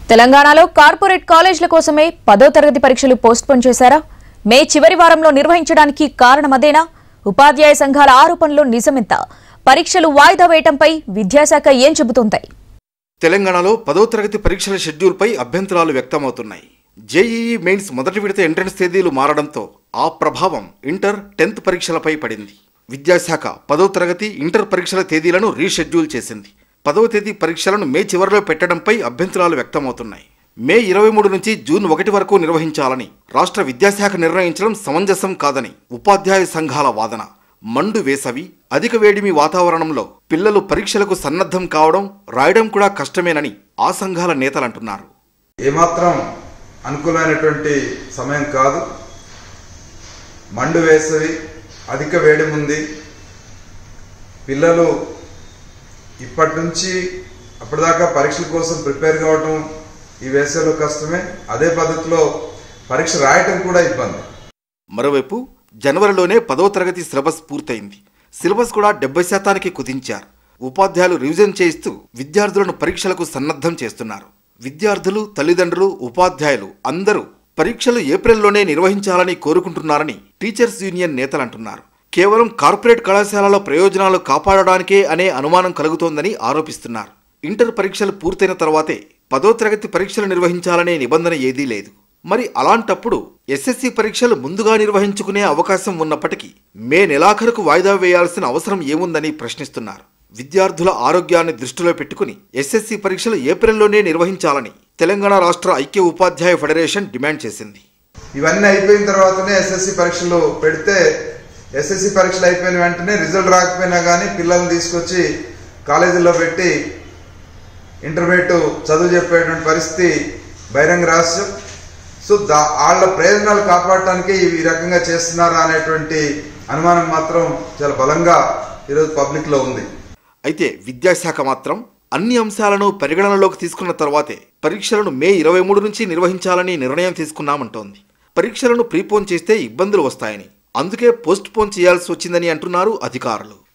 తెలంగాణలో కార్పొరేట్ కాలేజీల కోసమే పదో తరగతి పరీక్షలు పోస్ట్పోన్ చేశారా మే చివరి వారంలో నిర్వహించడానికి కారణమదేనా ఉపాధ్యాయ సంఘాల ఆరోపణలు నిజమెంత పరీక్షలు వాయిదా వేయటంపై విద్యాశాఖ ఏం చెబుతోంది తెలంగాణలో పదో తరగతి పరీక్షల షెడ్యూల్పై అభ్యంతరాలు వ్యక్తమవుతున్నాయి జేఈఈ మెయిన్స్ మొదటి విడత ఎంట్రన్స్ తేదీలు మారడంతో ఆ ప్రభావం ఇంటర్ టెన్త్ పరీక్షలపై పడింది విద్యాశాఖ పదో తరగతి ఇంటర్ పరీక్షల తేదీలను రీషెడ్యూల్ చేసింది పదవ తేదీ పరీక్షలను మే చివరిలో పెట్టడంపై అభ్యంతరాలు వ్యక్తమవుతున్నాయి మే ఇరవై మూడు నుంచి జూన్ ఒకటి వరకు నిర్వహించాలని రాష్ట్ర విద్యాశాఖ నిర్ణయించడం సమంజసం కాదని ఉపాధ్యాయ సంఘాల వాదన మండు వేసవి అధిక వేడిమి వాతావరణంలో పిల్లలు పరీక్షలకు సన్నద్ధం కావడం రాయడం కూడా కష్టమేనని ఆ సంఘాల నేతలంటున్నారు ఏమాత్రం అనుకూలమైనటువంటి సమయం కాదు మండు వేసవి అధిక వేడి ఉంది పిల్లలు ఇప్పటి నుంచి అప్పటిదాకా పరీక్షల కోసం ప్రిపేర్ కావటం ఈ వేసవిలో కష్టమే అదే పద్ధతిలో పరీక్ష రాయటం కూడా ఇబ్బంది మరోవైపు జనవరిలోనే పదో తరగతి సిలబస్ పూర్తయింది సిలబస్ కూడా డెబ్బై శాతానికి కుదించారు ఉపాధ్యాయులు రివిజన్ చేయిస్తూ విద్యార్థులను పరీక్షలకు సన్నద్ధం చేస్తున్నారు విద్యార్థులు తల్లిదండ్రులు ఉపాధ్యాయులు అందరూ పరీక్షలు ఏప్రిల్లోనే నిర్వహించాలని కోరుకుంటున్నారని టీచర్స్ యూనియన్ నేతలంటున్నారు కేవలం కార్పొరేట్ కళాశాలల ప్రయోజనాలు కాపాడడానికే అనే అనుమానం కలుగుతోందని ఆరోపిస్తున్నారు ఇంటర్ పరీక్షలు పూర్తయిన తర్వాతే పదో తరగతి పరీక్షలు నిర్వహించాలనే నిబంధన ఏదీ లేదు మరి అలాంటప్పుడు ఎస్ఎస్సి పరీక్షలు ముందుగా నిర్వహించుకునే అవకాశం ఉన్నప్పటికీ మే నెలాఖరుకు వాయిదా వేయాల్సిన అవసరం ఏముందని ప్రశ్నిస్తున్నారు విద్యార్థుల ఆరోగ్యాన్ని దృష్టిలో పెట్టుకుని ఎస్ఎస్సి పరీక్షలు ఏప్రిల్లోనే నిర్వహించాలని తెలంగాణ రాష్ట్ర ఐక్య ఉపాధ్యాయ ఫెడరేషన్ డిమాండ్ చేసింది ఇవన్నీ అయిపోయిన తర్వాతనే ఎస్ఎస్సి పరీక్షలు పెడితే ఎస్ఎస్సి పరీక్షలు అయిపోయిన వెంటనే రిజల్ట్ రాకపోయినా కానీ పిల్లల్ని తీసుకొచ్చి కాలేజీలో పెట్టి ఇంటర్మీడియట్ చదువు చెప్పేటువంటి పరిస్థితి బహిరంగ రహస్యం సో దా వాళ్ళ ప్రయోజనాలు కాపాడటానికి ఈ రకంగా చేస్తున్నారా అనేటువంటి అనుమానం మాత్రం చాలా బలంగా ఈరోజు పబ్లిక్లో ఉంది అయితే విద్యాశాఖ మాత్రం అన్ని అంశాలను పరిగణనలోకి తీసుకున్న తర్వాతే పరీక్షలను మే ఇరవై మూడు నుంచి నిర్వహించాలని నిర్ణయం తీసుకున్నామంటోంది పరీక్షలను ప్రీపోన్ చేస్తే ఇబ్బందులు వస్తాయని అందుకే పోస్ట్ పోన్ చేయాల్సి వచ్చిందని అంటున్నారు అధికారులు